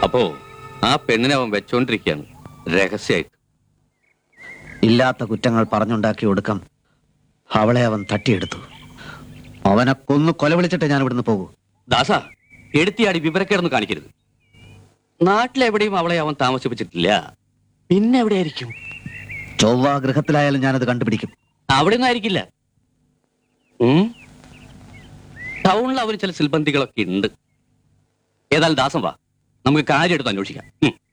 അപ്പോ ആ പെണ്ണിനെ അവൻ വെച്ചോണ്ടിരിക്കുകയാണ് രഹസ്യമായിട്ട് ഇല്ലാത്ത കുറ്റങ്ങൾ പറഞ്ഞുണ്ടാക്കി ഒടുക്കം അവളെ അവൻ തട്ടിയെടുത്തു അവനെ കൊന്നു കൊല വിളിച്ചിട്ട് ഞാൻ ഇവിടുന്ന് പോകൂ ദാസ എടുത്തിയാടി വിവരക്കേടൊന്നും കാണിക്കരുത് നാട്ടിലെവിടെയും അവളെ അവൻ താമസിപ്പിച്ചിട്ടില്ല പിന്നെ എവിടെയായിരിക്കും ചൊവ്വ ഗൃഹത്തിലായാലും ഞാനത് കണ്ടുപിടിക്കും അവിടെ ഒന്നും ആയിരിക്കില്ല ഉം? ടൗണിൽ അവന് ചില സിൽബന്ധികളൊക്കെ ഉണ്ട് ഏതായാലും ദാസം വാ നമുക്ക് കാര്യം എടുത്ത് അന്വേഷിക്കാം ഉം.